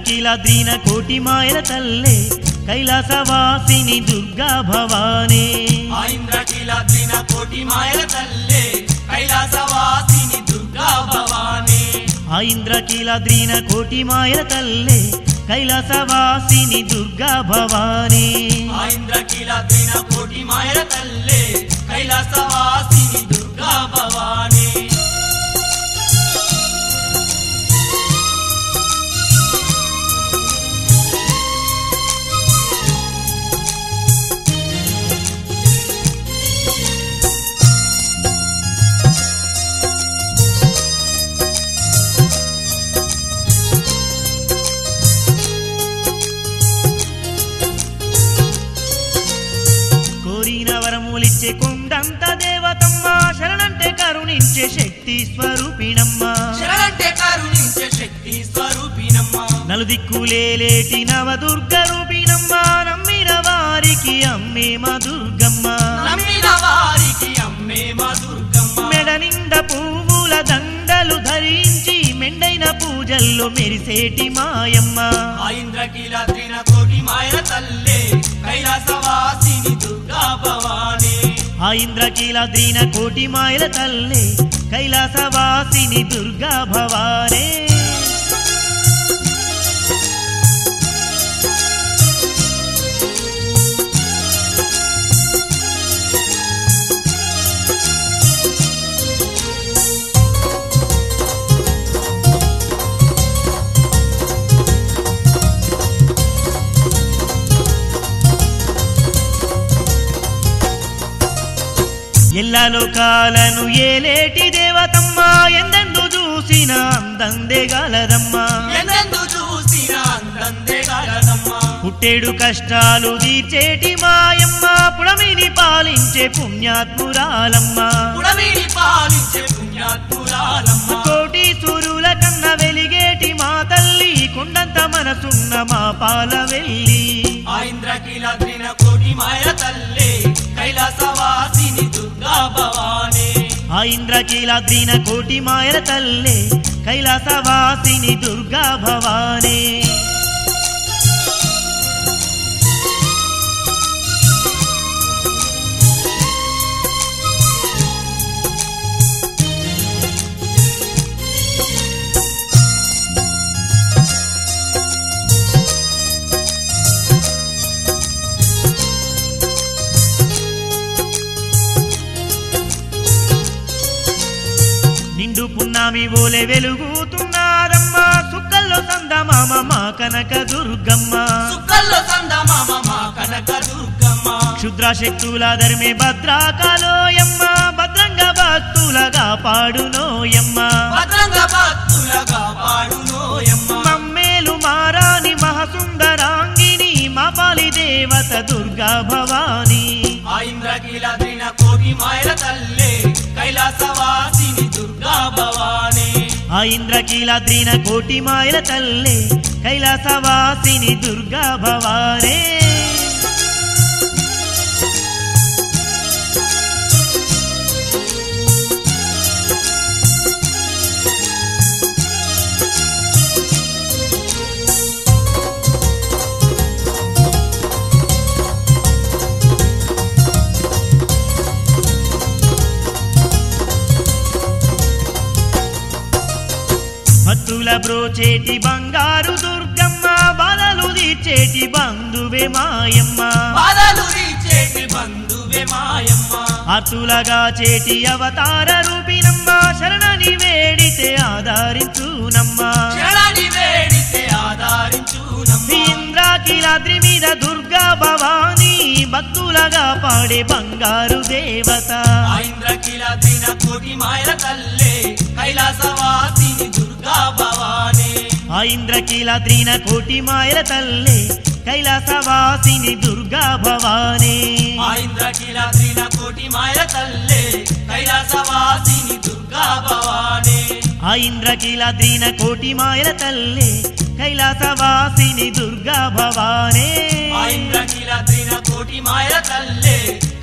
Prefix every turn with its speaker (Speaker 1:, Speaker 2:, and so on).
Speaker 1: ఇంద్రకీలాద్రీన కోటి మాయల తల్లే కైలాసవాసిని దుర్గా భవానే
Speaker 2: ఆ ఇంద్రకీలాద్రిన కోటి మాయల తల్లే కైలాసవాసిని దుర్గా భవానీ
Speaker 1: ఆ ఇంద్రకీలాద్రీన కోటి మాయల తల్లే కైలాసవాసిని దుర్గా భవానే
Speaker 2: ఆ ఇంద్రకీలాద్రిన కోటి మాయల తల్లే కైలాసవాసిని దుర్గా భవానీ
Speaker 1: కోరిన వరములిచ్చే కొండంత దేవతమ్మ శరణంటే కరుణించే శక్తి స్వరూపిణమ్మ
Speaker 2: శరణంటే కరుణించే శక్తి స్వరూపినమ్మ
Speaker 1: నలుదిక్కులేలేటి నవదుర్గ రూపిణమ్మ నమ్మిన వారికి అమ్మే మా దుర్గమ్మ
Speaker 2: నమ్మిన వారికి అమ్మే మా దుర్గమ్మ
Speaker 1: మెడ నిండా పువ్వుల దండలు ధరించి మెండైన పూజల్లో మెరిసేటి మాయమ్మ
Speaker 2: ఆ ఇంద్రకీలాద్రిన కోటి మాయల తల్లే కైలాసవాసిని దుర్గా భవానీ
Speaker 1: ఆ ఇంద్రకీలాద్రీన కోటి మాయల తల్లే కైలాసవాసిని దుర్గా భవానే ఎల్ల లోకాలను ఏలేటి దేవతమ్మ ఎందెందు చూసిన అందందే గలదమ్మ
Speaker 2: ఎందెందు చూసిన అందందే గలదమ్మ
Speaker 1: పుట్టేడు కష్టాలు తీర్చేటి మాయమ్మ పుడమిని పాలించే పుణ్యాత్మురాలమ్మ
Speaker 2: పుడమిని పాలించే పుణ్యాత్మురాలమ్మ
Speaker 1: కోటి సూరుల కన్న వెలిగేటి మా తల్లి కొండంత మనసున్న మా పాల వెళ్ళి
Speaker 2: ఆ ఇంద్రకీలాద్రిన కోటి మాయల తల్లే కైలాసవాసిని దుర్గా భవానీ
Speaker 1: ఆ ఇంద్రకీలాద్రీన కోటి మాయల తల్లే కైలాసవాసిని దుర్గా భవానే నిండు పున్నామి ఓలే వెలుగుతున్నారమ్మా సుక్కల్లో సందమామ మా కనక దుర్గమ్మ
Speaker 2: సుక్కల్లో సందమామ మా కనక దుర్గమ్మ
Speaker 1: క్షుద్ర శక్తుల ధర్మే భద్రాకాలోయమ్మ భద్రంగ భక్తులగా పాడునోయమ్మ
Speaker 2: భద్రంగ భక్తులగా పాడునోయమ్మ
Speaker 1: మమ్మేలు మారాని మహసుందరాంగిని మా పాలి దేవత దుర్గా భవానీ
Speaker 2: ఆ ఇంద్రకీలాద్రిన కోటి మాయల తల్లే కైలాసవాసిని దుర్గా భవానీ
Speaker 1: ఆ ఇంద్రకీలాద్రీన కోటి మాయల తల్లే కైలాసవాసిని దుర్గా భవానే భక్తుల బ్రోచేటి బంగారు దుర్గమ్మ బాధలు తీర్చేటి బంధువే మాయమ్మ
Speaker 2: బాధలు తీర్చేటి బంధువే మాయమ్మ
Speaker 1: అతులగా చేటి అవతార రూపినమ్మ శరణని వేడితే ఆధారించునమ్మ
Speaker 2: శరణి వేడితే ఆధారించునమ్మ
Speaker 1: ఇంద్రాకిలాద్రి మీద దుర్గా భవానీ భక్తులగా పాడే బంగారు దేవత
Speaker 2: ఆ ఇంద్రకీలాద్రిన కోటి మాయల తల్లే కైలాసవాసిని దుర్గా భవానీ
Speaker 1: ఆ ఇంద్రకీలాద్రిన కోటి మాయల తల్లే కైలాసవాసిని దుర్గా భవానీ
Speaker 2: ఆ ఇంద్రకీలాద్రిన కోటి మాయల తల్లే కైలాసవాసిని దుర్గా భవానీ
Speaker 1: ఆ ఇంద్రకీలాద్రిన కోటి మాయల తల్లే కైలాసవాసిని దుర్గా భవానే
Speaker 2: ఆ ఇంద్రకీలాద్రిన కోటి మాయల తల్లే